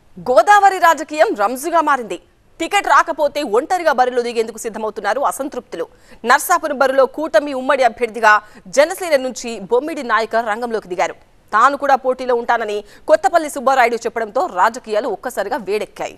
గోదావరి రాజకీయం రంజుగా మారింది టికెట్ రాకపోతే ఒంటరిగా బరిలో దిగేందుకు సిద్ధమవుతున్నారు అసంతృప్తులు నర్సాపురం బరిలో కూటమి ఉమ్మడి అభ్యర్థిగా జనసేన నుంచి బొమ్మిడి నాయక రంగంలోకి దిగారు తాను కూడా పోటీలో ఉంటానని కొత్తపల్లి సుబ్బారాయుడు చెప్పడంతో రాజకీయాలు ఒక్కసారిగా వేడెక్కాయి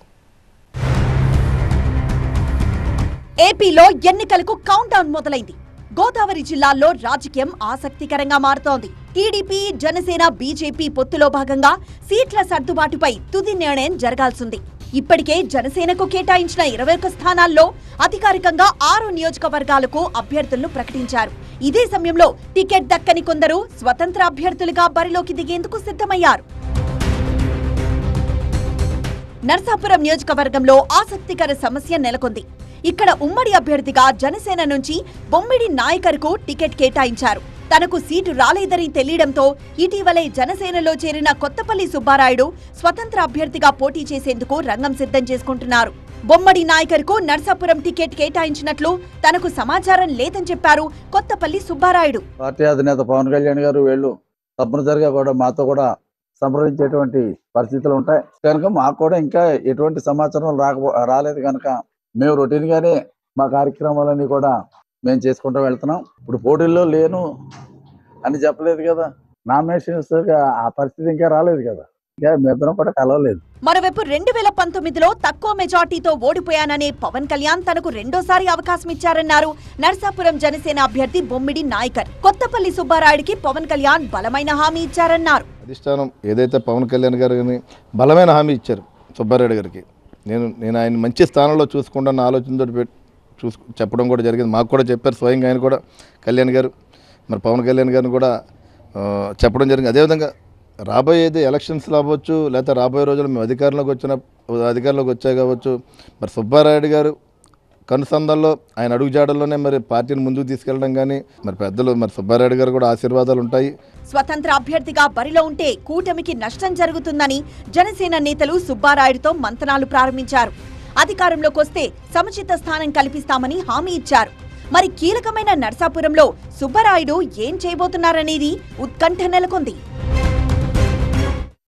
ఏపీలో ఎన్నికలకు కౌంట్ డౌన్ మొదలైంది గోదావరి జిల్లాల్లో రాజకీయం ఆసక్తికరంగా మారుతోంది టీడీపీ జనసేన బీజేపీ పొత్తులో భాగంగా సీట్ల సర్దుబాటుపై తుది నిర్ణయం జరగాల్సింది ఇప్పటికే జనసేనకు కేటాయించిన ఇరవై ఒక్క స్థానాల్లో అధికారికంగా ఆరు నియోజకవర్గాలకు అభ్యర్థులను ప్రకటించారు ఇదే సమయంలో టికెట్ దక్కని కొందరు స్వతంత్ర అభ్యర్థులుగా బరిలోకి దిగేందుకు సిద్ధమయ్యారు నర్సాపురం నియోజకవర్గంలో ఆసక్తికర సమస్య నెలకొంది ఇక్కడ ఉమ్మడి అభ్యర్థిగా జనసేన నుంచి బొమ్మిడి నాయకర్కు టికెట్ కేటాయించారు తనకు సీటు రాలేదని తెలియడంతో ఇటీవలే జనసేనలో చేరిన కొత్తపల్లి సుబ్బారాయుడు స్వతంత్ర అభ్యర్థిగా పోటీ చేసేందుకు రంగం సిద్ధం చేసుకుంటున్నారు బొమ్మడి నాయకర్కు నర్సాపురం టికెట్ కేటాయించినట్లు తనకు సమాచారం లేదని చెప్పారు కొత్తపల్లి సుబ్బారాయుడు పార్టీ అధినేత పవన్ కళ్యాణ్ గారు వీళ్ళు తప్పనిసరిగా కూడా మాతో కూడా సంప్రదించేటువంటి పరిస్థితులు ఉంటాయి కనుక మాకు కూడా ఇంకా ఎటువంటి సమాచారం రాకపో రాలేదు కనుక మేము రొటీన్ గానే మా కార్యక్రమాలన్నీ కూడా మేము చేసుకుంటూ వెళ్తున్నాం ఇప్పుడు పోటీల్లో లేను అని చెప్పలేదు కదా నామినేషన్స్ ఆ పరిస్థితి ఇంకా రాలేదు కదా ఇంకా మేమిద్దరం కూడా కలవలేదు మరోవైపు రెండు వేల పంతొమ్మిదిలో తక్కువ మెజార్టీతో ఓడిపోయాననే పవన్ కళ్యాణ్ తనకు రెండోసారి అవకాశం ఇచ్చారన్నారు నర్సాపురం జనసేన అభ్యర్థి బొమ్మిడి నాయకర్ కొత్తపల్లి సుబ్బారాయుడికి పవన్ కళ్యాణ్ బలమైన హామీ ఇచ్చారన్నారు అధిష్టానం ఏదైతే పవన్ కళ్యాణ్ గారు కానీ బలమైన హామీ ఇచ్చారు సుబ్బారెడ్డి గారికి నేను నేను ఆయన మంచి స్థానంలో చూసుకుంటాను ఆలోచనతో పెట్టి చూసు చెప్పడం కూడా జరిగింది మాకు కూడా చెప్పారు స్వయంగా ఆయన కూడా కళ్యాణ్ గారు మరి పవన్ కళ్యాణ్ గారిని కూడా ఆ, చెప్పడం జరిగింది అదేవిధంగా రాబోయేది ఎలక్షన్స్లో అవ్వచ్చు లేకపోతే రాబోయే రోజుల్లో మేము అధికారంలోకి వచ్చిన అధికారంలోకి వచ్చా కావచ్చు మరి సుబ్బారాయుడు గారు కనుసంధాల్లో ఆయన అడుగుజాడల్లోనే మరి పార్టీని ముందుకు తీసుకెళ్ళడం కానీ మరి పెద్దలు మరి సుబ్బారాయుడు గారు కూడా ఆశీర్వాదాలు ఉంటాయి స్వతంత్ర అభ్యర్థిగా బరిలో ఉంటే కూటమికి నష్టం జరుగుతుందని జనసేన నేతలు సుబ్బారాయుడుతో మంతనాలు ప్రారంభించారు అధికారంలోకి వస్తే సముచిత స్థానం కల్పిస్తామని హామీ ఇచ్చారు మరి కీలకమైన నర్సాపురంలో సుబ్బరాయుడు ఏం చేయబోతున్నారనేది ఉత్కంఠ నెలకొంది